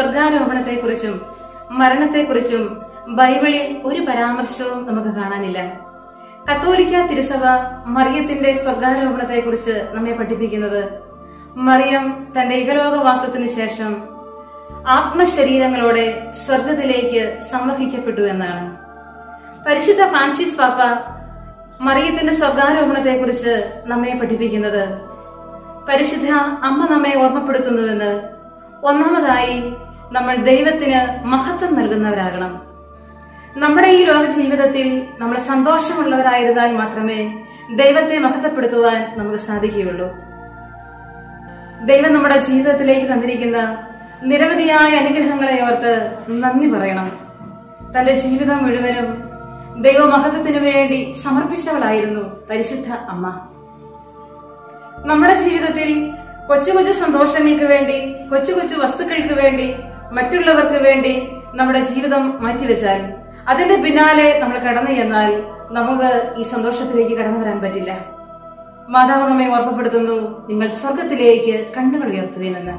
സ്വർഗാരോപണത്തെക്കുറിച്ചും മരണത്തെക്കുറിച്ചും ബൈബിളിൽ ഒരു പരാമർശവും നമുക്ക് കാണാനില്ല കത്തോലിക്ക തിരുസഭ മറിയത്തിന്റെ സ്വർഗാരോപണത്തെക്കുറിച്ച് നമ്മെ പഠിപ്പിക്കുന്നത് മറിയം തന്റെ ഇഹലോകവാസത്തിനു ശേഷം ആത്മശരീരങ്ങളോടെ സ്വർഗത്തിലേക്ക് സംവഹിക്കപ്പെട്ടു എന്നാണ് പരിശുദ്ധ ഫ്രാൻസിസ് പാപ്പ മറിയത്തിന്റെ സ്വർഗാരോപണത്തെക്കുറിച്ച് നമ്മെ പഠിപ്പിക്കുന്നത് പരിശുദ്ധ അമ്മ നമ്മെ ഓർമ്മപ്പെടുത്തുന്നുവെന്ന് ഒന്നാമതായി നമ്മൾ ദൈവത്തിന് മഹത്വം നൽകുന്നവരാകണം നമ്മുടെ ഈ ലോക ജീവിതത്തിൽ നമ്മൾ സന്തോഷമുള്ളവരായിരുന്നാൽ മാത്രമേ ദൈവത്തെ മഹത്വപ്പെടുത്തുവാൻ നമുക്ക് സാധിക്കുകയുള്ളൂ ദൈവം നമ്മുടെ ജീവിതത്തിലേക്ക് തന്നിരിക്കുന്ന നിരവധിയായ അനുഗ്രഹങ്ങളെ ഓർത്ത് നന്ദി പറയണം തന്റെ ജീവിതം മുഴുവനും ദൈവമഹത്വത്തിനു വേണ്ടി സമർപ്പിച്ചവളായിരുന്നു പരിശുദ്ധ അമ്മ നമ്മുടെ ജീവിതത്തിൽ കൊച്ചു കൊച്ചു സന്തോഷങ്ങൾക്ക് വേണ്ടി കൊച്ചു കൊച്ചു വസ്തുക്കൾക്ക് വേണ്ടി മറ്റുള്ളവർക്ക് വേണ്ടി നമ്മുടെ ജീവിതം മാറ്റിവെച്ചാൽ അതിന്റെ പിന്നാലെ നമ്മൾ കടന്നു ചെന്നാൽ നമുക്ക് ഈ സന്തോഷത്തിലേക്ക് കടന്നു വരാൻ പറ്റില്ല മാതാവ് നമ്മെ ഓർമ്മപ്പെടുത്തുന്നു നിങ്ങൾ സ്വർഗത്തിലേക്ക് കണ്ണുകൾ ഉയർത്തുവിനെന്ന്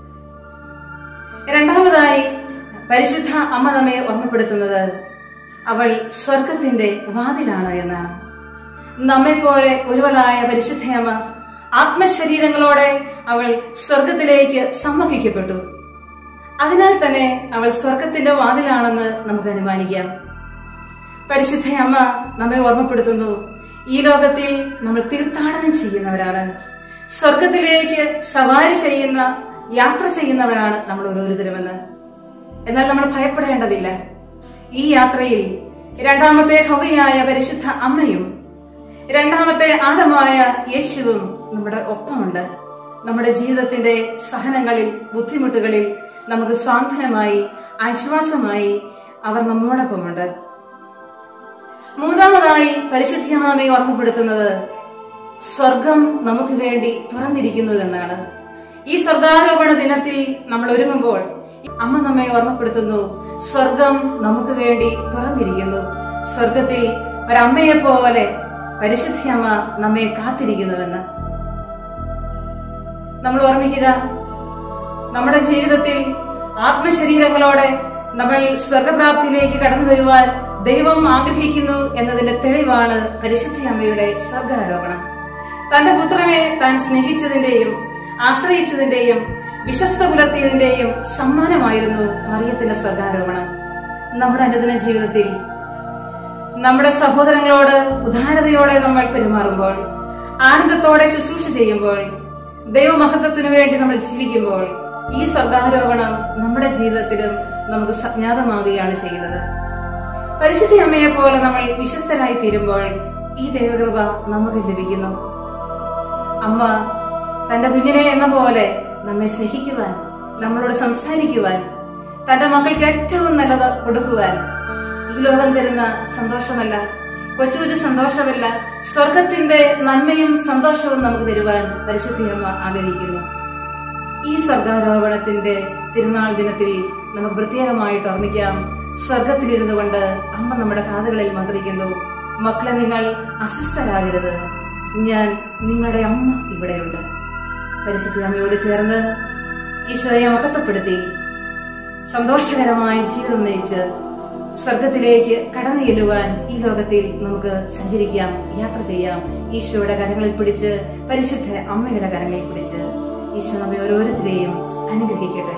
രണ്ടാമതായി പരിശുദ്ധ അമ്മ നമ്മെ ഓർമ്മപ്പെടുത്തുന്നത് അവൾ സ്വർഗത്തിന്റെ വാതിലാണ് എന്നാണ് നമ്മെ പോലെ ഒരുവളായ പരിശുദ്ധയമ്മ ആത്മശരീരങ്ങളോടെ അവൾ സ്വർഗത്തിലേക്ക് സമ്മതിക്കപ്പെട്ടു അതിനാൽ തന്നെ അവൾ സ്വർഗത്തിന്റെ വാതിലാണെന്ന് നമുക്ക് അനുമാനിക്കാം പരിശുദ്ധ അമ്മ നമ്മെ ഓർമ്മപ്പെടുത്തുന്നു ഈ ലോകത്തിൽ നമ്മൾ തീർത്ഥാടനം ചെയ്യുന്നവരാണ് സ്വർഗത്തിലേക്ക് സവാരി ചെയ്യുന്ന യാത്ര ചെയ്യുന്നവരാണ് നമ്മൾ ഓരോരുത്തരുമെന്ന് എന്നാൽ നമ്മൾ ഭയപ്പെടേണ്ടതില്ല ഈ യാത്രയിൽ രണ്ടാമത്തെ ഹവയായ പരിശുദ്ധ അമ്മയും രണ്ടാമത്തെ ആദമായ യേശുവും നമ്മുടെ ഒപ്പമുണ്ട് നമ്മുടെ ജീവിതത്തിന്റെ സഹനങ്ങളിൽ ബുദ്ധിമുട്ടുകളിൽ നമുക്ക് സ്വാന്തനമായി ആശ്വാസമായി അവർ നമ്മോടൊപ്പമുണ്ട് മൂന്നാമതായി പരിശുദ്ധിയമാമെ ഓർമ്മപ്പെടുത്തുന്നത് സ്വർഗം നമുക്ക് വേണ്ടി തുറന്നിരിക്കുന്നു എന്നാണ് ഈ സ്വർഗാരോപണ ദിനത്തിൽ നമ്മൾ ഒരുങ്ങുമ്പോൾ അമ്മ നമ്മെ ഓർമ്മപ്പെടുത്തുന്നു സ്വർഗം നമുക്ക് വേണ്ടി തുറന്നിരിക്കുന്നു സ്വർഗത്തിൽ ഒരമ്മയെ പോലെ പരിശുദ്ധിയമ്മ നമ്മെ കാത്തിരിക്കുന്നുവെന്ന് നമ്മൾ ഓർമ്മിക്കുക നമ്മുടെ ജീവിതത്തിൽ ആത്മശരീരങ്ങളോടെ നമ്മൾ സ്വർഗപ്രാപ്തിയിലേക്ക് കടന്നു വരുവാൻ ദൈവം ആഗ്രഹിക്കുന്നു എന്നതിന്റെ തെളിവാണ് പരിശുദ്ധ അമ്മയുടെ സ്വർഗാരോപണം തന്റെ പുത്രനെ താൻ സ്നേഹിച്ചതിന്റെയും ആശ്രയിച്ചതിന്റെയും വിശ്വസ്ത പുലർത്തിയതിന്റെയും സമ്മാനമായിരുന്നു മറിയത്തിന്റെ സ്വർഗാരോപണം നമ്മുടെ അനുദിന ജീവിതത്തിൽ നമ്മുടെ സഹോദരങ്ങളോട് ഉദാരതയോടെ നമ്മൾ പെരുമാറുമ്പോൾ ആനന്ദത്തോടെ ശുശ്രൂഷ ചെയ്യുമ്പോൾ ദൈവമഹത്വത്തിനു വേണ്ടി നമ്മൾ ജീവിക്കുമ്പോൾ ഈ സ്വർഗാരോപണം നമ്മുടെ ജീവിതത്തിലും നമുക്ക് സജ്ഞാതമാകുകയാണ് ചെയ്യുന്നത് പരിശുദ്ധ അമ്മയെ പോലെ നമ്മൾ വിശ്വസ്തരായി തീരുമ്പോൾ ഈ ദൈവകൃപ നമുക്ക് ലഭിക്കുന്നു അമ്മ തന്റെ കുഞ്ഞിനെ എന്ന പോലെ നമ്മെ സ്നേഹിക്കുവാൻ നമ്മളോട് സംസാരിക്കുവാൻ തന്റെ മക്കൾക്ക് ഏറ്റവും നല്ലത് കൊടുക്കുവാൻ ഈ ലോകം തരുന്ന സന്തോഷമല്ല കൊച്ചു കൊച്ചു സന്തോഷമല്ല സ്വർഗത്തിന്റെ നന്മയും സന്തോഷവും നമുക്ക് തരുവാൻ പരിശുദ്ധിയമ്മ ആഗ്രഹിക്കുന്നു ഈ സ്വർഗാരോപണത്തിന്റെ തിരുനാൾ ദിനത്തിൽ നമുക്ക് പ്രത്യേകമായിട്ട് ഓർമ്മിക്കാം സ്വർഗത്തിലിരുന്നു കൊണ്ട് അമ്മ നമ്മുടെ കാതുകളിൽ മന്ത്രിക്കുന്നു മക്കളെ നിങ്ങൾ അസ്വസ്ഥരാകരുത് ഞാൻ നിങ്ങളുടെ അമ്മ ഇവിടെയുണ്ട് പരിശുദ്ധ അമ്മയോട് ചേർന്ന് ഈശോയെ മഹത്വപ്പെടുത്തി സന്തോഷകരമായ ജീവിതം നയിച്ച് സ്വർഗത്തിലേക്ക് കടന്നു ചെല്ലുവാൻ ഈ ലോകത്തിൽ നമുക്ക് സഞ്ചരിക്കാം യാത്ര ചെയ്യാം ഈശോയുടെ കരങ്ങളിൽ പിടിച്ച് പരിശുദ്ധ അമ്മയുടെ കരങ്ങളിൽ പിടിച്ച് ഈശോ നമ്മെ ഓരോരുത്തരെയും അനുഗ്രഹിക്കട്ടെ